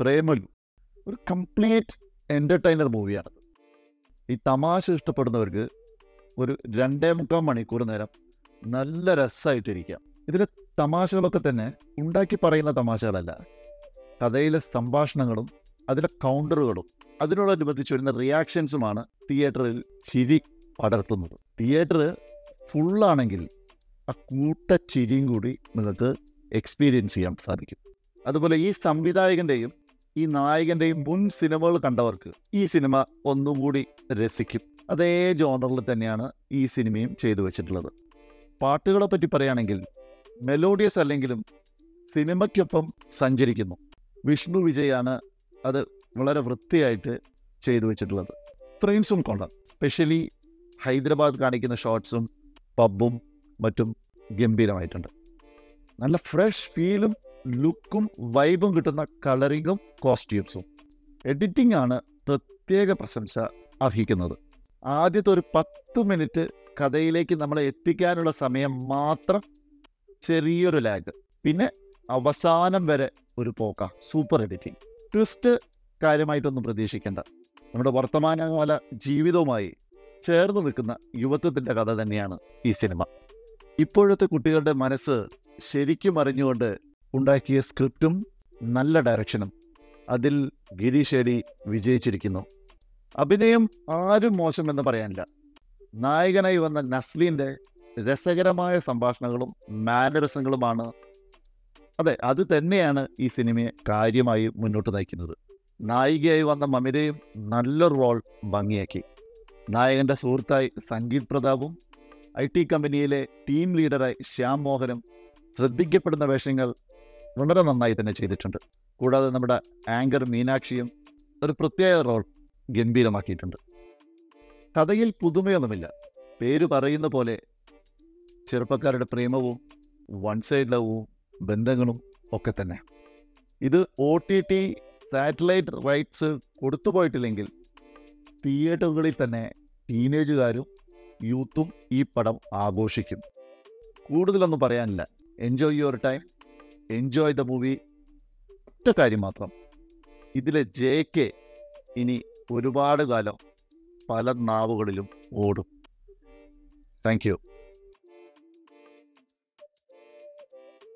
പ്രേമലു ഒരു complete entertainer മൂവിയാണ് ഈ തമാശ ഇഷ്ടപ്പെടുന്നവർക്ക് ഒരു രണ്ടേ മുക്കാൽ മണിക്കൂർ നേരം നല്ല രസമായിട്ടിരിക്കാം ഇതിലെ തമാശകളൊക്കെ തന്നെ ഉണ്ടാക്കി പറയുന്ന തമാശകളല്ല കഥയിലെ സംഭാഷണങ്ങളും അതിലെ കൗണ്ടറുകളും അതിനോടനുബന്ധിച്ച് വരുന്ന റിയാക്ഷൻസുമാണ് തിയേറ്ററിൽ ചിരി പടർത്തുന്നത് തിയേറ്റർ ഫുള്ളാണെങ്കിൽ ആ കൂട്ട ചിരിയും കൂടി നിങ്ങൾക്ക് എക്സ്പീരിയൻസ് ചെയ്യാൻ സാധിക്കും അതുപോലെ ഈ സംവിധായകൻ്റെയും ഈ നായകൻ്റെയും മുൻ സിനിമകൾ കണ്ടവർക്ക് ഈ സിനിമ ഒന്നും കൂടി രസിക്കും അതേ ജോണറിൽ തന്നെയാണ് ഈ സിനിമയും ചെയ്തു വെച്ചിട്ടുള്ളത് പാട്ടുകളെ പറ്റി പറയുകയാണെങ്കിൽ മെലോഡിയസ് അല്ലെങ്കിലും സിനിമയ്ക്കൊപ്പം സഞ്ചരിക്കുന്നു വിഷ്ണു വിജയാണ് അത് വളരെ വൃത്തിയായിട്ട് ചെയ്തു വെച്ചിട്ടുള്ളത് ഫ്രെയിംസും കൊള്ളാം സ്പെഷ്യലി ഹൈദരാബാദ് കാണിക്കുന്ന ഷോട്ട്സും പബ്ബും മറ്റും ഗംഭീരമായിട്ടുണ്ട് നല്ല ഫ്രഷ് ഫീലും ലുക്കും വൈബും കിട്ടുന്ന കളറിങ്ങും കോസ്റ്റ്യൂംസും എഡിറ്റിംഗ് ആണ് പ്രത്യേക പ്രശംസ അർഹിക്കുന്നത് ആദ്യത്തെ ഒരു പത്ത് മിനിറ്റ് കഥയിലേക്ക് നമ്മളെ എത്തിക്കാനുള്ള സമയം മാത്രം ചെറിയൊരു ലാഗ് പിന്നെ അവസാനം വരെ ഒരു പോക്ക സൂപ്പർ എഡിറ്റിംഗ് ട്വിസ്റ്റ് കാര്യമായിട്ടൊന്നും പ്രതീക്ഷിക്കേണ്ട നമ്മുടെ വർത്തമാനകാല ജീവിതവുമായി ചേർന്ന് നിൽക്കുന്ന യുവത്വത്തിൻ്റെ കഥ തന്നെയാണ് ഈ സിനിമ ഇപ്പോഴത്തെ കുട്ടികളുടെ മനസ്സ് ശരിക്കും അറിഞ്ഞുകൊണ്ട് ഉണ്ടാക്കിയ സ്ക്രിപ്റ്റും നല്ല ഡയറക്ഷനും അതിൽ ഗിരീഷ് ഏടി വിജയിച്ചിരിക്കുന്നു അഭിനയം ആരും മോശമെന്ന് പറയാനില്ല നായകനായി വന്ന നസ്ലീൻ്റെ രസകരമായ സംഭാഷണങ്ങളും മാനരസങ്ങളുമാണ് അതെ അത് തന്നെയാണ് ഈ സിനിമയെ കാര്യമായി മുന്നോട്ട് നയിക്കുന്നത് നായികയായി വന്ന മമിതയും നല്ലൊരു റോൾ ഭംഗിയാക്കി നായകന്റെ സുഹൃത്തായി സംഗീത് പ്രതാപും ഐ ടി കമ്പനിയിലെ ടീം ലീഡറായി ശ്യാം മോഹനും ശ്രദ്ധിക്കപ്പെടുന്ന വേഷങ്ങൾ വളരെ നന്നായി തന്നെ ചെയ്തിട്ടുണ്ട് കൂടാതെ നമ്മുടെ ആങ്കർ മീനാക്ഷിയും ഒരു പ്രത്യേക റോൾ ഗംഭീരമാക്കിയിട്ടുണ്ട് കഥയിൽ പുതുമയൊന്നുമില്ല പേര് പറയുന്ന പോലെ ചെറുപ്പക്കാരുടെ പ്രേമവും വൺ സൈഡ് ലവും ബന്ധങ്ങളും ഒക്കെ തന്നെ ഇത് O T T satellite rights കൊടുത്തു പോയിട്ടില്ലെങ്കിൽ തിയേറ്ററുകളിൽ തന്നെ ടീനേജുകാരും യൂത്തും ഈ പടം ആഘോഷിക്കും കൂടുതലൊന്നും പറയാനില്ല enjoy your time enjoy the movie ഒറ്റ കാര്യം മാത്രം ഇതിലെ ജെ കെ ഇനി ഒരുപാട് കാലം പല നാവുകളിലും ഓടും താങ്ക് യു